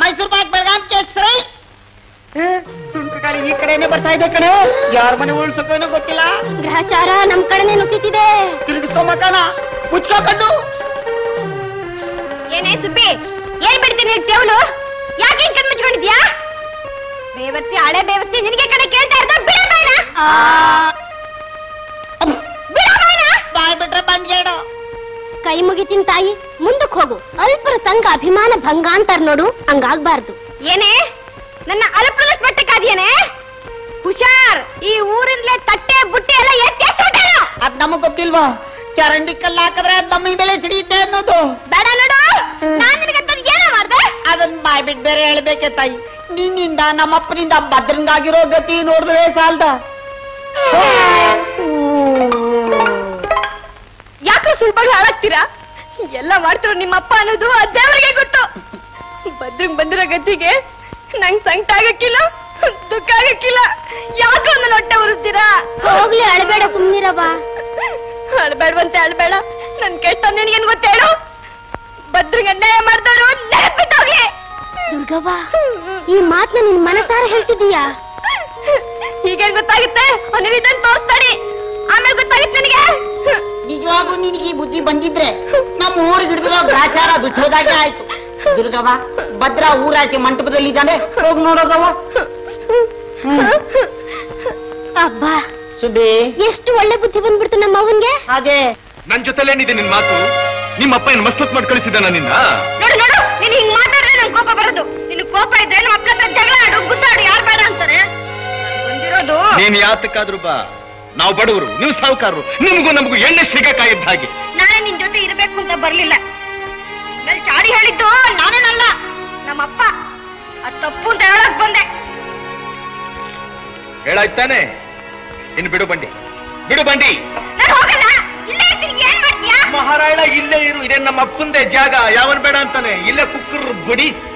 ಮೈಸೂರು ಪಾಕ್ ಬೆಳಗಾಂ ಕೇಸರಿ ಸುಂಟ್ರ ಗಾಳಿ ಈ ಕಡೆನೆ ಬರ್ತಾ ಇದೆ ಕಡೆ ಯಾರ ಮನೆ ಉಳ್ಸೋಕೇನೋ ಗೊತ್ತಿಲ್ಲ ಗ್ರಹಚಾರ ನಮ್ ಕಡೆನೆ ನುಗ್ಗುತ್ತಿದೆ ತಿರುಗಿಸ್ಕೊ ಮಕಾನ ಮುಚ್ಕೋ ಕಣ್ಣು ಏನೇ ಸುಬ್ಬಿ ಏನ್ ಬಿಡ್ತೀನಿ ದೇವ್ಲು ಯಾಕೆ ಹಿಂಗ್ ಕಣ್ ಮುಚ್ಕೊಂಡಿದ್ಯಾ ಬೇವರ್ಸಿ ಹಳೆ ಬೇವರ್ಸಿ ನಿನಗೆ ಕಡೆ ಕೇಳ್ತಾ ಇರ್ದ ಬಿಡ ಬಾಯ್ನ ಬಿಡ ಬಾಯ್ನ ಬಾಯ್ ಬಿಟ್ರೆ ಬಂದ್ಗೇಡು ಕೈ ಮುಗಿತಿನ ತಾಯಿ ಮುಂದಕ್ ಹೋಗು ಅಲ್ಪರ ಸಂಘ ಅಭಿಮಾನ ಭಂಗ ಅಂತಾರ ನೋಡು ಹಂಗಾಗ್ಬಾರ್ದು ಏನೇ ನನ್ನ ಅಲ್ಪನ ಮಟ್ಟಕ್ಕಾದ್ಯೇನೆ ಹುಷಾರ್ ಈ ಊರಿಂದಲೇ ತಟ್ಟೆ ಬುಟ್ಟೆ ಎಲ್ಲ ಎತ್ತಿ ಅದ್ ನಮಗ್ ಗೊತ್ತಿಲ್ವಾ ಚರಂಡಿ ಕಲ್ಲು ಹಾಕಿದ್ರೆ ಅದ್ ನಮ್ಮ ಬೆಲೆ ಸಿಡಿಯುತ್ತೆ ಅನ್ನೋದು ಬೇಡ ನೋಡು ನಾನ್ ನಿನಗಂತ ಏನೋ ಮಾಡ್ದೆ ಅದನ್ ಬಾಯ್ ಬಿಟ್ ಬೇರೆ ಹೇಳ್ಬೇಕೆ ತಾಯಿ ನಿನ್ನಿಂದ ನಮ್ಮಪ್ಪನಿಂದ ಭದ್ರಂಗಾಗಿರೋ ಗತಿ ನೋಡಿದ್ರೆ ಸಾಲ್ದ ಯಾಕೆ ಸುಳ್ಬಾಗಿ ಹಾಳಾಗ್ತೀರಾ ಎಲ್ಲ ಮಾಡ್ತಿರೋ ನಿಮ್ಮಪ್ಪ ಅನ್ನೋದು ಆ ದೇವರಿಗೆ ಗೊತ್ತು ಬದ್ರಂಗ್ ಬಂದಿರೋ ಗತಿಗೆ ನಂಗ್ ಸಂಕಟ ಆಗಕ್ಕಿಲ್ಲ ದುಃಖ ಆಗಕ್ಕಿಲ್ಲ ಯಾಕೆ ಒಂದು ಹೊಟ್ಟೆ ಉರಿಸ್ತೀರಾ ಹೋಗ್ಲಿ ಅಳಬೇಡ ಸುಮ್ನಿರವ ಅಳಬೇಡವಂತೆ ಅಳಬೇಡ ನನ್ ಕೆಟ್ಟ ನಿನಗೇನ್ ಗೊತ್ತೇಳು ಬದ್ರಂಗ್ ಅನ್ಯಾಯ ಮಾಡ್ದವ್ರು ನೆನಪಿಟ್ಟೋಗ್ಲಿ ದುರ್ಗವ್ವ ಈ ಮಾತನ್ನ ನಿನ್ ಮನಸಾರ ಹೇಳ್ತಿದ್ದೀಯಾ ಹೀಗೆ ಗೊತ್ತಾಗುತ್ತೆ ಅವನಿಗೆ ಇದನ್ನ ತೋರಿಸ್ತಾಡಿ ಆಮೇಲೆ ಗೊತ್ತಾಗುತ್ತೆ ನಿನಗೆ ನಿಜವಾಗೂ ನಿನಗೆ ಈ ಬುದ್ಧಿ ಬಂದಿದ್ರೆ ನಮ್ಮ ಊರಿಗೆ ಹಿಡಿದಿರೋ ಗ್ರಾಚಾರ ಬಿಟ್ಟೋದಾಗೆ ಆಯ್ತು ದುರ್ಗವ್ವ ಭದ್ರ ಊರಾಚೆ ಮಂಟಪದಲ್ಲಿ ಇದ್ದಾನೆ ಹೋಗ್ ನೋಡೋಗವ್ವ ಅಬ್ಬಾ ಸುಬಿ ಎಷ್ಟು ಒಳ್ಳೆ ಬುದ್ಧಿ ಬಂದ್ಬಿಡ್ತು ನಮ್ಮ ಅವನ್ಗೆ ಅದೇ ನನ್ ಜೊತೆಲೇನಿದೆ ನಿನ್ ಮಾತು ನಿಮ್ಮಪ್ಪ ಏನ್ ಮಸ್ಲತ್ ಮಾಡಿ ಕಳಿಸಿದ್ದಾನ ನಿನ್ನ ನೋಡು ನೋಡು ನೀನ್ ಹಿಂಗ್ ಮಾತಾಡಿದ್ರೆ ನನ್ ಕೋಪ ಬರೋದು ನಿನ್ ಕೋಪ ಇದ್ರೆ ನಮ್ಮ ಅಪ್ಪನ ಹತ್ರ ಜಗಳ ಆಡು ಗುದ್ದಾಡು ಯಾರು ಬೇಡ ಅಂತಾರೆ ಬಂದಿರೋದು ನೀನ್ ಯಾತಕ್ಕಾದ್ರೂ ಬಾ ನಾವು ಬಡವರು ನೀವು ಸಾಹುಕಾರರು ನಿಮ್ಗೂ ನಮಗೂ ಎಣ್ಣೆ ಸಿಗಕ್ಕಾಗಿದ್ದ ಹಾಗೆ ನಾನೇ ನಿನ್ ಜೊತೆ ಇರ್ಬೇಕು ಅಂತ ಬರ್ಲಿಲ್ಲ ಮೇಲೆ ಚಾಡಿ ಹೇಳಿದ್ದು ನಾನೇನಲ್ಲ ನಮ್ಮಪ್ಪ ಅದ್ ತಪ್ಪು ಅಂತ ಹೇಳಕ್ ಬಂದೆ ಹೇಳಾಯ್ತಾನೆ ಇನ್ನು ಬಿಡು ಬಂಡಿ ಬಿಡು ಬಂಡಿ ನಾನು ಹೋಗಲ್ಲ ಇಲ್ಲೇ ಇರ್ತೀನಿ ಏನ್ ಮಾಡ್ತೀಯಾ ಮಹಾರಾಯ ಇಲ್ಲೇ ಇರು ಇದೇ ನಮ್ಮ ಅಪ್ಪಂದೆ ಜಾಗ ಯಾವನ್ ಬೇಡ ಅಂತಾನೆ ಇಲ್ಲೇ ಕುಕ್ಕರ್ ಬಡಿ